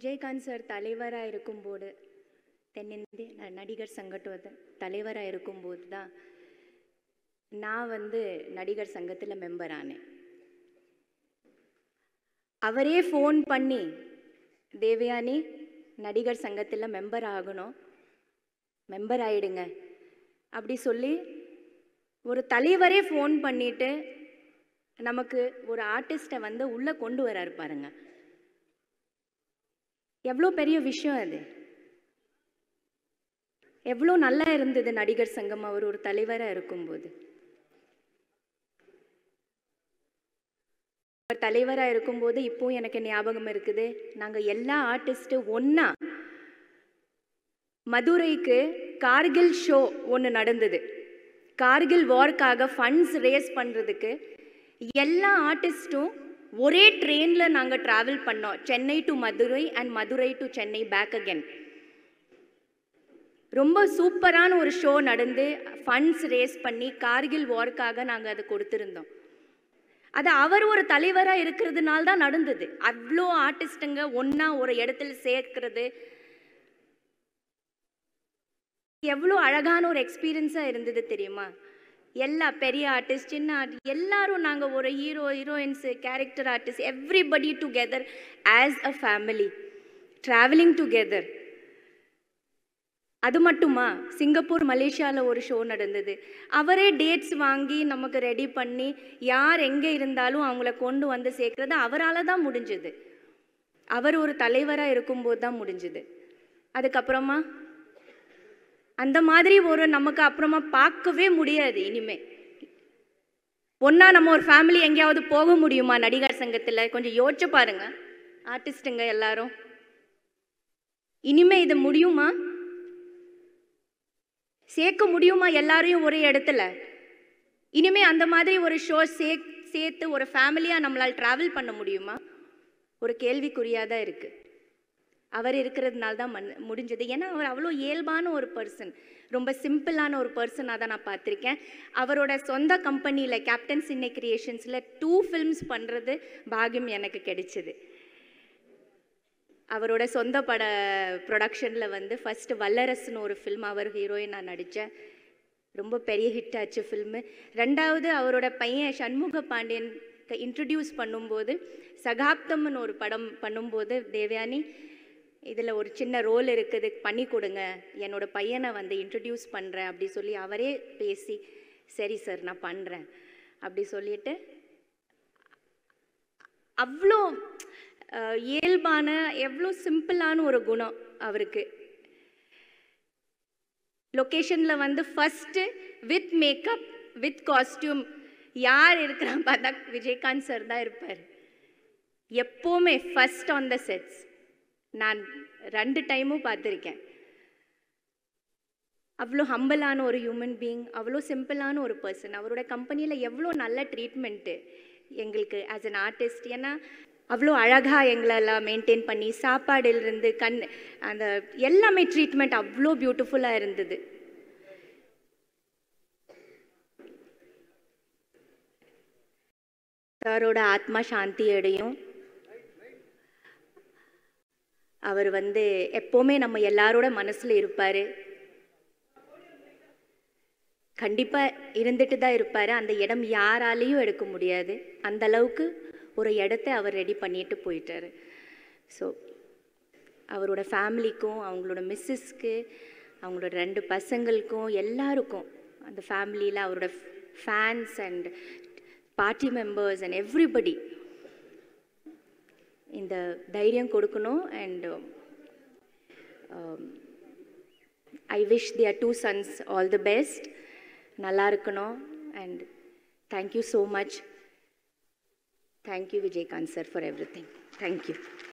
Vijayakanth sir தலைவராக இருக்கும்போது தென்னிந்திய ந- நடிகர் சங்கத்தோட தலைவராக இருக்கும்போது தான் நான் வந்து நடிகர் சங்கத்தில் மெம்பர் ஆனேன் அவரே ஃபோன் பண்ணி தேவயானி நடிகர் சங்கத்தில் மெம்பர் ஆகணும் மெம்பர் ஆயிடுங்க அப்படி சொல்லி ஒரு தலைவரே ஃபோன் பண்ணிட்டு நமக்கு ஒரு ஆர்டிஸ்ட்டை வந்து உள்ளே கொண்டு வராரு பாருங்க எவ்வளோ பெரிய விஷயம் அது எவ்வளோ நல்லா இருந்தது நடிகர் சங்கம் அவர் ஒரு தலைவராக இருக்கும்போது அவர் தலைவராக இருக்கும்போது இப்போ எனக்கு ஞாபகம் இருக்குது நாங்கள் எல்லா ஆர்டிஸ்ட்டும் ஒன்றா மதுரைக்கு கார்கில் ஷோ ஒன்று நடந்தது கார்கில் வார்க்காக ஃபண்ட்ஸ் ரேஸ் பண்ணுறதுக்கு எல்லா ஆர்டிஸ்ட்டும் ஒரே ட்ரெயினில் நாங்கள் ட்ராவல் பண்ணோம் Chennai to Madurai and Madurai to Chennai back again ரொம்ப சூப்பரான ஒரு ஷோ நடந்து ஃபண்ட்ஸ் ரேஸ் பண்ணி கார்கில் வார்க்காக நாங்கள் அதை கொடுத்துருந்தோம் அது அவர் ஒரு தலைவராக இருக்கிறதுனால தான் நடந்தது அவ்வளோ ஆர்டிஸ்ட்டுங்க ஒன்றா ஒரு இடத்துல சேர்க்கிறது எவ்வளோ அழகான ஒரு எக்ஸ்பீரியன்ஸாக இருந்தது தெரியுமா எல்லா பெரிய ஆர்டிஸ்ட் சின்ன ஆர்டிஸ்ட் எல்லாரும் நாங்கள் ஒரு hero heroines character artist everybody together as a family travelling together அது மட்டுமா சிங்கப்பூர் மலேசியாவில் ஒரு ஷோ நடந்தது அவரே டேட்ஸ் வாங்கி நமக்கு ரெடி பண்ணி யார் எங்கே இருந்தாலும் அவங்கள கொண்டு வந்து சேர்க்கறது அவரால் தான் முடிஞ்சது அவர் ஒரு தலைவராக இருக்கும்போது தான் முடிஞ்சது அதுக்கப்புறமா அந்த மாதிரி ஒரு நமக்கு அப்புறமா பார்க்கவே முடியாது இனிமே ஒன்றா நம்ம ஒரு ஃபேமிலி எங்கேயாவது போக முடியுமா நடிகர் சங்கத்தில் கொஞ்சம் யோசிச்சு பாருங்க ஆர்டிஸ்ட்டுங்க எல்லாரும் இனிமே இது முடியுமா சேர்க்க முடியுமா எல்லாரையும் ஒரே இடத்துல இனிமே அந்த மாதிரி ஒரு ஷோ சே சேர்த்து ஒரு ஃபேமிலியாக நம்மளால் ட்ராவல் பண்ண முடியுமா ஒரு கேள்விக்குறியாக தான் இருக்குது அவர் இருக்கிறதுனால தான் மன் முடிஞ்சது ஏன்னா அவர் அவ்வளோ இயல்பான ஒரு பர்சன் ரொம்ப சிம்பிளான ஒரு பர்சனாக தான் நான் பார்த்துருக்கேன் அவரோட சொந்த கம்பெனியில் கேப்டன் சின்னை கிரியேஷன்ஸில் டூ ஃபில்ம்ஸ் பண்ணுறது பாகியம் எனக்கு கிடைச்சிது அவரோட சொந்த பட ப்ரொடக்ஷனில் வந்து ஃபஸ்ட்டு வல்லரசுன்னு ஒரு ஃபில்ம் அவர் ஹீரோயின் நான் நடித்தேன் ரொம்ப பெரிய ஹிட் ஆச்சு ஃபில்மு ரெண்டாவது அவரோட பையன் சண்முக பாண்டியன் இன்ட்ரடியூஸ் பண்ணும்போது சகாப்தம்னு ஒரு படம் பண்ணும்போது தேவயானி இதில் ஒரு சின்ன ரோல் இருக்குது பண்ணி கொடுங்க என்னோட பையனை வந்து இன்ட்ரடியூஸ் பண்ணுறேன் அப்படி சொல்லி அவரே பேசி சரி சார் நான் பண்ணுறேன் அப்படி சொல்லிட்டு அவ்வளோ அஹ், இயல்பான எவ்வளோ சிம்பிளான ஒரு குணம் அவருக்கு லொக்கேஷனில் வந்து first with makeup with costume யார் இருக்கிறான் பார்த்தா விஜயகாந்த் சார் தான் இருப்பார் எப்போவுமே ஃபஸ்ட் ஆன் த செட்ஸ் நான் ரெண்டு டைமும் பார்த்துருக்கேன் அவ்வளோ ஹம்பிளான ஒரு ஹியூமன் பீயிங் அவ்வளோ சிம்பிளான ஒரு பர்சன் அவரோட கம்பெனியில் எவ்வளோ நல்ல ட்ரீட்மெண்ட்டு எங்களுக்கு ஆஸ் an ஆர்டிஸ்ட் ஏன்னா அவ்வளோ அழகாக எங்களெல்லாம் மெயின்டைன் பண்ணி சாப்பாடிலிருந்து கண் அந்த எல்லாமே ட்ரீட்மெண்ட் அவ்வளோ பியூட்டிஃபுல்லாக இருந்தது சாரோட ஆத்மா சாந்தி அடையும் அவர் வந்து எப்போவுமே நம்ம எல்லாரோட மனசில் இருப்பார் கண்டிப்பாக இருந்துட்டு தான் இருப்பார் அந்த இடம் யாராலையும் எடுக்க முடியாது அந்த அளவுக்கு ஒரு இடத்த அவர் ரெடி பண்ணிட்டு போயிட்டாரு ஸோ அவரோட ஃபேமிலிக்கும் அவங்களோட மிஸ்ஸஸ்க்கு அவங்களோட ரெண்டு பசங்களுக்கும் எல்லாருக்கும் அந்த ஃபேமிலியில் அவரோட fans and party members and everybody இந்த தைரியம் கொடுக்கணும் and I wish their two sons all the best நல்லா இருக்கணும் and thank you so much thank you Vijayakanth sir for everything thank you